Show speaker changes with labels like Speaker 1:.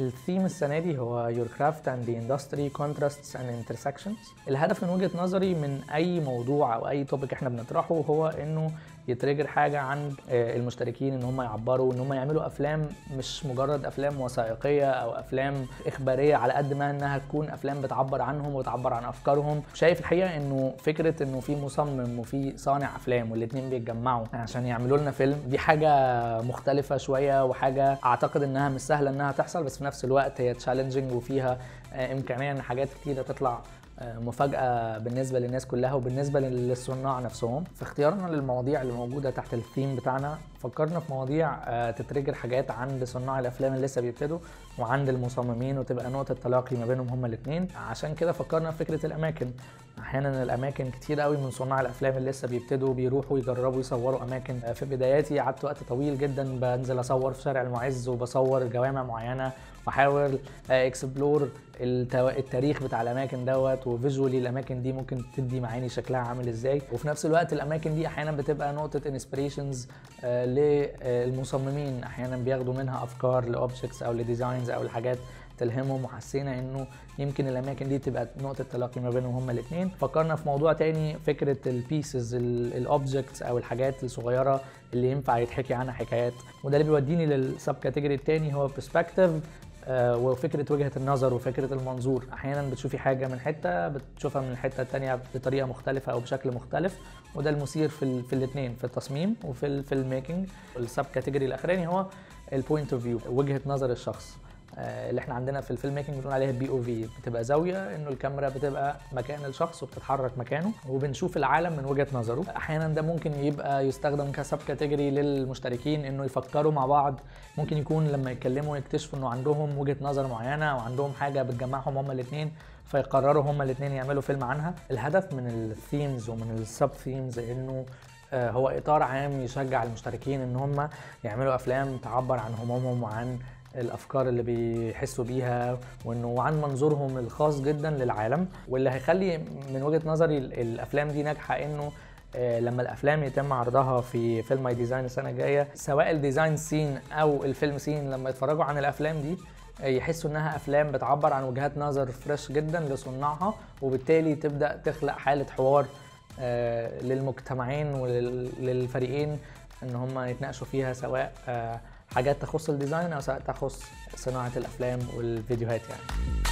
Speaker 1: الثيم السنه دي هو your craft and the industry contrasts and intersections الهدف من وجهه نظري من اي موضوع او اي توبيك احنا بنطرحه هو انه يتريجر حاجه عند آه، المشتركين ان هم يعبروا ان هم يعملوا افلام مش مجرد افلام وثائقيه او افلام اخباريه على قد ما انها تكون افلام بتعبر عنهم وتعبر عن افكارهم شايف الحقيقه انه فكره انه في مصمم وفي صانع افلام والاثنين بيتجمعوا عشان يعملوا لنا فيلم دي حاجه مختلفه شويه وحاجه اعتقد انها مش سهله انها تحصل بس في نفس الوقت هي تشالنجينج وفيها آه، امكانيه ان حاجات كتيره تطلع آه، مفاجأة بالنسبة للناس كلها وبالنسبة للصناع نفسهم في اختيارنا للمواضيع اللي موجودة تحت الثيم بتاعنا فكرنا في مواضيع آه، تترجر حاجات عند صناع الأفلام اللي لسه بيبتدوا وعند المصممين وتبقى نقطة تلاقي ما بينهم هما الاتنين عشان كده فكرنا في فكرة الأماكن أحيانا الأماكن كتير قوي من صناع الأفلام اللي لسه بيبتدوا بيروحوا يجربوا يصوروا أماكن آه، في بداياتي قعدت وقت طويل جدا بنزل أصور في شارع المعز وبصور جوامع معينة واحاول اكسبلور التاريخ بتاع الاماكن دوت وفيجوالي الاماكن دي ممكن تدي معاني شكلها عامل ازاي وفي نفس الوقت الاماكن دي احيانا بتبقى نقطه انسبريشنز للمصممين احيانا بياخدوا منها افكار لاوبجكتس او لديزاينز او لحاجات تلهمهم وحسينا انه يمكن الاماكن دي تبقى نقطه تلاقي ما بينهم هما الاثنين فكرنا في موضوع تاني فكره البيسز الاوبجكتس او الحاجات الصغيره اللي ينفع يتحكي عنها حكايات وده اللي بيوديني للسب كاتيجوري التاني هو برسبكتيف آه، وفكره وجهه النظر وفكره المنظور احيانا بتشوفي حاجه من حته بتشوفها من الحته الثانيه بطريقه مختلفه او بشكل مختلف وده المثير في ال في الاثنين في التصميم وفي الفيلم ميكنج السب كاتيجوري الاخراني هو البوينت اوف فيو وجهه نظر الشخص آه، اللي احنا عندنا في الفيلم ميكنج بنقول عليها بي او في بتبقى زاويه انه الكاميرا بتبقى مكان الشخص وبتتحرك مكانه وبنشوف العالم من وجهه نظره احيانا ده ممكن يبقى يستخدم كسب كاتيجوري للمشتركين انه يفكروا مع بعض ممكن يكون لما يتكلموا يكتشفوا انه عندهم وجهه نظر معينه او عندهم حاجه بتجمعهم هما الاثنين فيقرروا هما الاثنين يعملوا فيلم عنها الهدف من الثيمز ومن السب ثيمز انه آه، هو اطار عام يشجع المشتركين ان هم يعملوا افلام تعبر عن همومهم وعن الافكار اللي بيحسوا بيها وانه عن منظورهم الخاص جدا للعالم واللي هيخلي من وجهه نظري الافلام دي ناجحه انه آه، لما الافلام يتم عرضها في فيلم ماي ديزاين السنه الجايه سواء الديزاين سين او الفيلم سين لما يتفرجوا عن الافلام دي آه، يحسوا انها افلام بتعبر عن وجهات نظر فريش جدا لصناعها وبالتالي تبدا تخلق حاله حوار آه، للمجتمعين وللفريقين ان هم يتناقشوا فيها سواء حاجات تخص الديزاين او سواء تخص صناعه الافلام والفيديوهات يعني